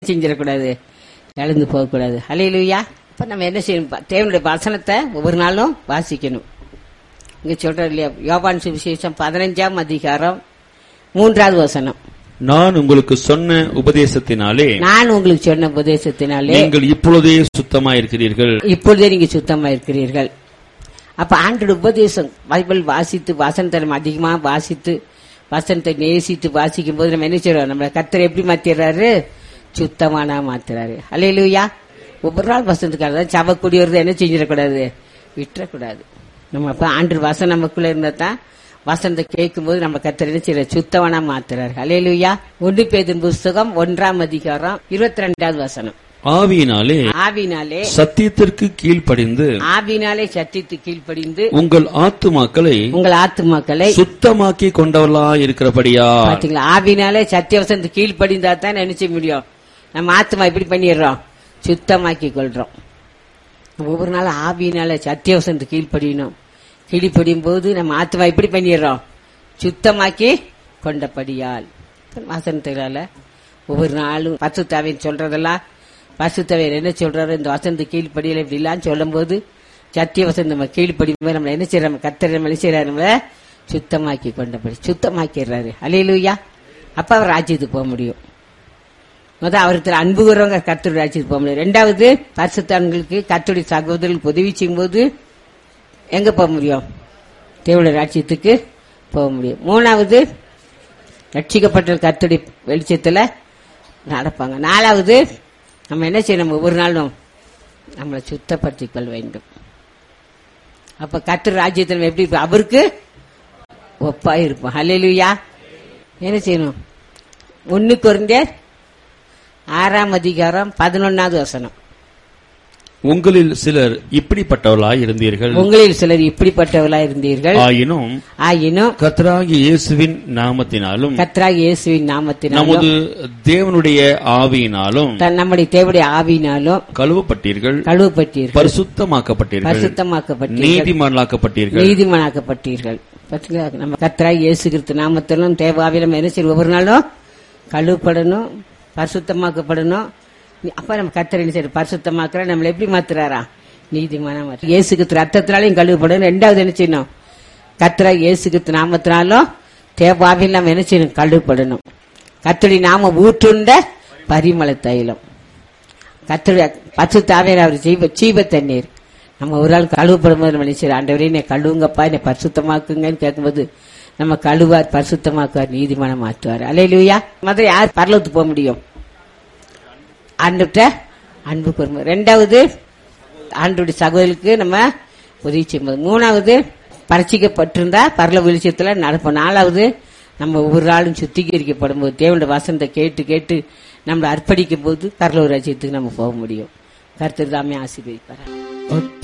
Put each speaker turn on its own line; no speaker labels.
செஞ்சிடக்கூடாது எழுந்து போகக்கூடாது ஹalleluya இப்ப நம்ம என்ன செய்யணும் பா- தேவனுடைய வசனத்தை ஒவ்வொரு நாளும் வாசிக்கணும் இங்க சொல்ற இல்லையா யோபான் சுவிசேஷம் பதினஞ்சாம் அதிகாரம் மூன்றாவது வசனம்
நான் உங்களுக்கு சொன்ன உபதேசத்தினாலே
நான் உங்களுக்கு சொன்ன உபதேசத்தினாலே
நீங்கள் இப்பொழுதே சுத்தமாயிருக்கிறீர்கள்
இப்பொழுதே நீங்க சுத்தமா இருக்கிறீர்கள் அப்ப ஆண்டோட உபதேசம் பைபிள் வாசித்து வசனத்தை நம்ம அதிகமா வாசித்து வசனத்தை நேசித்து வாசிக்கும் போது நம்ம என்ன செய்யறோம் நம்ம கத்தரை எப்படி மாத்திடுறாரு சுத்தமானா மாத்துறாரு அல்லையிலுயா ஒவ்வொரு நாள் வசனத்துக்காக தான் சவக்கூடியவர் என்ன செஞ்சிடக்கூடாது விட்டுறக்கூடாது நம்ம அப்ப ஆண்டு வசனம் நமக்குள்ள இருந்தா தான் வசனத்தை கேட்கும் போது நம்ம கத்தரை என்ன செய்யற சுத்தமானா மாத்துறாரு அல்லையிலுயா ஒன்று பேதின் புஸ்தகம் ஒன்றாம் அதிகாரம் இருபத்தி ரெண்டாவது வசனம்
ஆவியினாலே
ஆவினாலே
சத்தியத்திற்கு கீழ்ப்படிந்து
ஆவினாலே சத்தியத்து கீழ்ப்படிந்து
உங்கள் ஆத்துமாக்களை
உங்கள் ஆத்துமாக்களை
சுத்தமாக்கி கொண்டவர்களா இருக்கிறபடியா
பாத்தீங்களா ஆவினாலே சத்தியவசந்து கீழ்ப்படிந்தா தான் நினைச்ச முடியும் நம்ம ஆத்மா எப்படி பண்ணிடுறோம் சுத்தமாக்கி கொள்றோம் நம்ம ஒவ்வொரு நாள் ஆவியினால சத்தியவசந்து கீழ்ப்படியணும் கீழ்ப்படியும் போது நம்ம ஆத்மா எப்படி பண்ணிடுறோம் சுத்தமாக்கி கொண்டபடியால் வசனத்தினால ஒவ்வொரு நாளும் பசுத்தாவின் சொல்றதெல்லாம் பசுத்தவையர் என்ன சொல்றாரு இந்த வசந்த கீழ்ப்படியில இப்படிலாம் சொல்லும் போது சத்திய வசந்த நம்ம கீழ்ப்படியும் போது நம்ம என்ன செய்யறோம் கத்தர் நம்ம என்ன செய்யறாரு நம்மள சுத்தமாக்கி கொண்டபடி சுத்தமாக்கிடுறாரு அலையிலுயா அப்ப அவர் ராஜ்யத்துக்கு போக முடியும் முத அவருக்கு அன்பு கூறவங்க கத்தோட ராஜ்யத்துக்கு போக முடியும் ரெண்டாவது பரிசுத்தான்களுக்கு கத்தோடைய சகோதரர்களுக்கு உதவி செய்யும் போது எங்க போக முடியும் தேவடைய ராஜ்யத்துக்கு போக முடியும் மூணாவது ரட்சிக்கப்பட்ட கத்துடைய வெளிச்சத்துல நடப்பாங்க நாலாவது நம்ம என்ன செய்யணும் ஒவ்வொரு நாளும் நம்மளை சுத்தப்படுத்திக் கொள்ள வேண்டும் அப்ப கத்து ராஜ்யத்தில் நம்ம எப்படி இருப்போம்? அவருக்கு ஒப்பா இருப்போம் ஹalleluya என்ன செய்யணும் ஒன்னு குறைந்தர் ஆறாம் அதிகாரம் பதினொன்னாவது வசனம்
உங்களில் சிலர் இப்படிப்பட்டவர்களாய் இருந்தீர்கள்
உங்களில் சிலர் இப்படிப்பட்டவர்களா இருந்தீர்கள்
ஆயினும்
ஆயினும்
கர்த்தராகிய இயேசுவின் நாமத்தினாலும்
கத்ராக இயேசுவின் நாமத்தினாலும்
நமது தேவனுடைய ஆவியினாலும்
தன் நம்முடைய தேவடைய ஆவியினாலும்
கழுவப்பட்டீர்கள்
கழுவப்பட்டீர்கள்
பரிசுத்தமாக்கப்பட்டீர்கள்
பரிசுத்தமாக்கப்பட்டீர்கள்
நீதிமான்களாக்கப்பட்டீர்கள்
நீதிமானாக்கப்பட்டீர்கள் பாத்தீங்களா நம்ம கத்ராக இயேசு கிறிஸ்து நாமத்திலும் தேவாவிலும் என்ன செய்யும் ஒவ்வொரு நாளும் கழுவப்படணும் பரிசுத்தமாக்கப்படணும் நீ- அப்ப நம்ம கத்தர் என்ன செய்யணும் பரிசுத்தமாக்குற நம்மளை எப்படி மாத்துறாரா நீதிமான இயேசு கிறிஸ்து ரத்தத்தினாலையும் கழுவப்படணும் ரெண்டாவது என்ன செய்யணும் கத்தரா இயேசு கிறிஸ்து நாமத்தினாலும் தேவாவில் நம்ம என்ன செய்யணும் கழுவப்படணும் கத்தடி நாம ஊற்றுண்ட பரிமள தைலம் கத்தருடைய பத்து தாவையில் அவர் ஜீவ ஜீவ தண்ணீர் நம்ம ஒரு ஆள் கழுவப்படும் போது நம்ம நினைச்சு ஆண்டவரே என்னை கழுவுங்கப்பா என்னை பரிசுத்தமாக்குங்கன்னு கேட்கும்போது நம்ம கழுவார் பரிசுத்தமாக்குவார் நீதிமானம் மாற்றுவார் அலையிலுயா மதுரை யார் பரலத்துக்கு போக முடியும் ஆண்டுகிட்ட அன்பு கூறும்போது ரெண்டாவது ஆண்டுடைய சகோதரருக்கு நம்ம உதவி செய்யும்போது மூணாவது பரிச்சிக்கப்பட்டிருந்தா பரல வெளிச்சத்துல நடப்போம் நாலாவது நம்ம ஒவ்வொரு நாளும் சுத்திகரிக்கப்படும் போது தேவனுடைய வசனத்தை கேட்டு கேட்டு நம்மளை அர்ப்பணிக்கும் போது பரலூர் ராஜ்யத்துக்கு நம்ம போக முடியும் கருத்து தாமே ஆசீர்வதிப்பார்